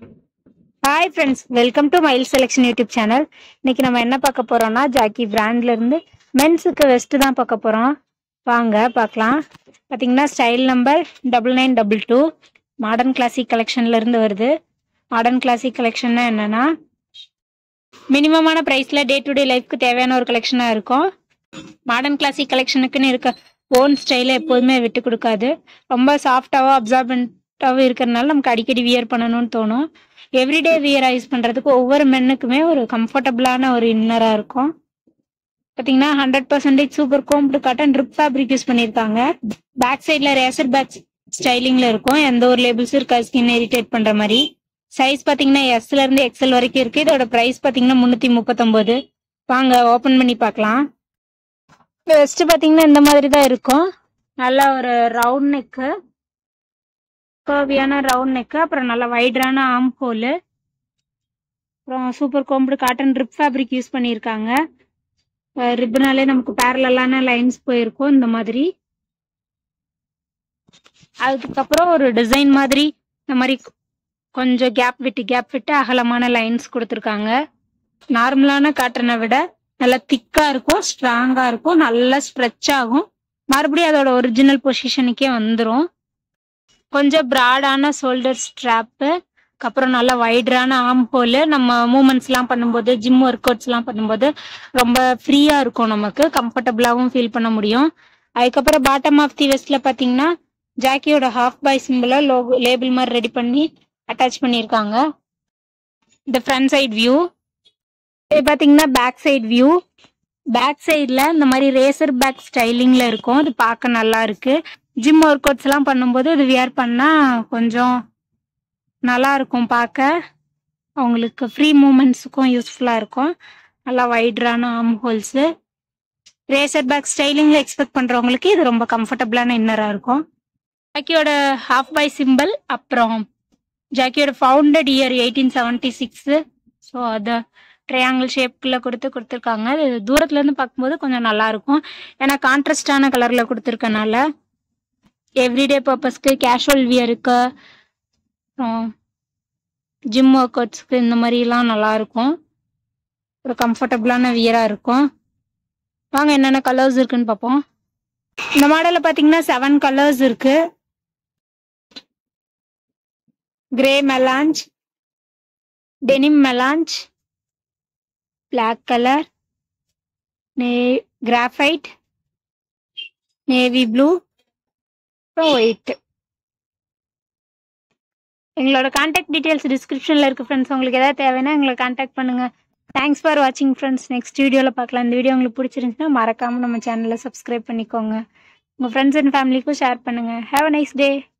hi friends welcome to mile selection YouTube channel இன்னைக்கு நம்ம என்ன பார்க்க போறோம்னா ஜாக்கி பிராண்ட்ல இருந்து மென்ஸுக்கு வெஸ்ட் தான் பார்க்க போறோம் வாங்க பார்க்கலாம் பார்த்தீங்கன்னா style number double nine double two modern classic கலெக்ஷன்ல இருந்து வருது மாடர்ன் கிளாசிக் கலெக்ஷன்னா என்னன்னா மினிமமான ப்ரைஸ்ல டே டு டே லைஃப்க்கு தேவையான ஒரு கலெக்ஷனாக இருக்கும் மாடர்ன் கிளாசிக் கலெக்ஷனுக்குன்னு இருக்க ஓன் ஸ்டைலை எப்போதுமே விட்டு கொடுக்காது ரொம்ப சாஃப்டாகவும் அப்சார்பண்ட்டாகவும் இருக்கிறதுனால நமக்கு அடிக்கடி வியர் பண்ணணும்னு தோணும் எவ்ரிடே வியராக யூஸ் பண்ணுறதுக்கு ஒவ்வொரு மென்னுக்குமே ஒரு கம்ஃபர்டபுளான ஒரு இன்னராக இருக்கும் பார்த்தீங்கன்னா hundred percentage super combed cotton rib fabric use பண்ணியிருக்காங்க பேக் சைடில் ரேசர் பேக் ஸ்டைலிங்கில் இருக்கும் எந்த ஒரு லேபிள்ஸும் இருக்காது ஸ்கின் இரிட்டேட் பண்ணுற மாதிரி சைஸ் பார்த்தீங்கன்னா எஸ்ல இருந்து எக்ஸல் வரைக்கும் இருக்கு இதோட ப்ரைஸ் பார்த்தீங்கன்னா முந்நூற்றி முப்பத்தொம்போது வாங்க ஓப்பன் பண்ணி பார்க்கலாம் வெஸ்ட் பார்த்தீங்கன்னா இந்த மாதிரி தான் இருக்கும் நல்லா ஒரு ரவுண்ட் நெக்கு கர்வியான ரவுண்ட் நெக்கு அப்புறம் நல்லா வைடரான ஆம் ஹோலு அப்புறம் super combed cotton rib fabric use பண்ணியிருக்காங்க ரிப்னாலே நமக்கு பேரலான லைன்ஸ் போயிருக்கும் இந்த மாதிரி அதுக்கப்புறம் ஒரு டிசைன் மாதிரி இந்த மாதிரி கொஞ்சம் கேப் விட்டு கேப் விட்டு அகலமான லைன்ஸ் கொடுத்துருக்காங்க நார்மலான காட்டனை விட நல்லா திக்கா இருக்கும் ஸ்ட்ராங்கா இருக்கும் நல்லா ஸ்ட்ரெச் ஆகும் மறுபடியும் அதோட ஒரிஜினல் பொசிஷனுக்கே வந்துடும் கொஞ்சம் ப்ராடான ஷோல்டர் ஸ்ட்ராப்பு அப்புறம் நல்லா வைடரான ஆம் ஹோலு நம்ம மூமெண்ட்ஸ்லாம் பண்ணும்போது ஜிம் ஒர்க் அவுட்ஸ்லாம் பண்ணும்போது ரொம்ப ஃப்ரீயாக இருக்கும் நமக்கு கம்ஃபர்டபுளாகவும் ஃபீல் பண்ண முடியும் அதுக்கப்புறம் பாட்டம் ஆஃப் தி வெஸ்ட்டில் பார்த்தீங்கன்னா ஜாக்கியோட ஹாஃப் பாய் சிம்பிளை லோகோ லேபிள் மாதிரி ரெடி பண்ணி அட்டாச் பண்ணியிருக்காங்க இந்த ஃப்ரண்ட் சைட் வியூ இது பார்த்தீங்கன்னா பேக் சைடு வியூ பேக் சைடில் இந்த மாதிரி ரேசர் பேக் ஸ்டைலிங்கில் இருக்கும் இது பார்க்க நல்லா இருக்கு ஜிம் ஒர்க் அவுட்ஸ் எல்லாம் பண்ணும்போது இது வியர் பண்ணால் கொஞ்சம் நல்லா இருக்கும் பார்க்க அவங்களுக்கு ஃப்ரீ மூமெண்ட்ஸுக்கும் யூஸ்ஃபுல்லாக இருக்கும் நல்லா வைடரான ஆர்ம் ஹோல்ஸு ரேசர் பேக் ஸ்டைலிங்கில் எக்ஸ்பெக்ட் பண்ணுறவங்களுக்கு இது ரொம்ப கம்ஃபர்டபுளான இன்னராக இருக்கும் ஜாக்கியோட ஹாஃப் பை சிம்பிள் அப்புறம் ஜாக்கியோட founded year eighteen seventy six so அதை ட்ரையாங்கிள் ஷேப்குள்ள கொடுத்து கொடுத்துருக்காங்க இது தூரத்துல இருந்து பார்க்கும்போது கொஞ்சம் நல்லா இருக்கும் ஏன்னா கான்ட்ராஸ்டான கலர்ல கொடுத்துருக்கனால எவ்ரிடே பர்பஸ்க்கு கேஷுவல் வியருக்கு ஜிம் ஒர்க் அவுட்ஸ்க்கு இந்த மாதிரிலாம் நல்லா இருக்கும் ஒரு கம்ஃபர்டபுளான வியரா இருக்கும் வாங்க என்னென்ன கலர்ஸ் இருக்குன்னு பார்ப்போம் இந்த மாடலில் பார்த்தீங்கன்னா செவன் கலர்ஸ் இருக்கு grey melange denim melange black colour நே கிராஃபைட் நேவி ப்ளூ அப்புறம் ஒயிட் எங்களோட கான்டாக்ட் டீட்டெயில்ஸ் டிஸ்கிரிப்ஷனில் இருக்குது ஃப்ரெண்ட்ஸ் உங்களுக்கு எதாவது தேவைன்னா எங்களை கான்டாக்ட் பண்ணுங்கள் தேங்க்ஸ் ஃபார் வாட்சிங் ஃப்ரெண்ட்ஸ் நெக்ஸ்ட் வீடியோவில் பார்க்கலாம் இந்த வீடியோ உங்களுக்கு பிடிச்சிருந்துச்சுன்னா மறக்காமல் நம்ம சேனலை சப்ஸ்கிரைப் பண்ணிக்கோங்க உங்கள் ஃப்ரெண்ட்ஸ் அண்ட் ஃபேமிலிக்கும் ஷேர் பண்ணுங்கள் ஹேவ் அ நைஸ் டே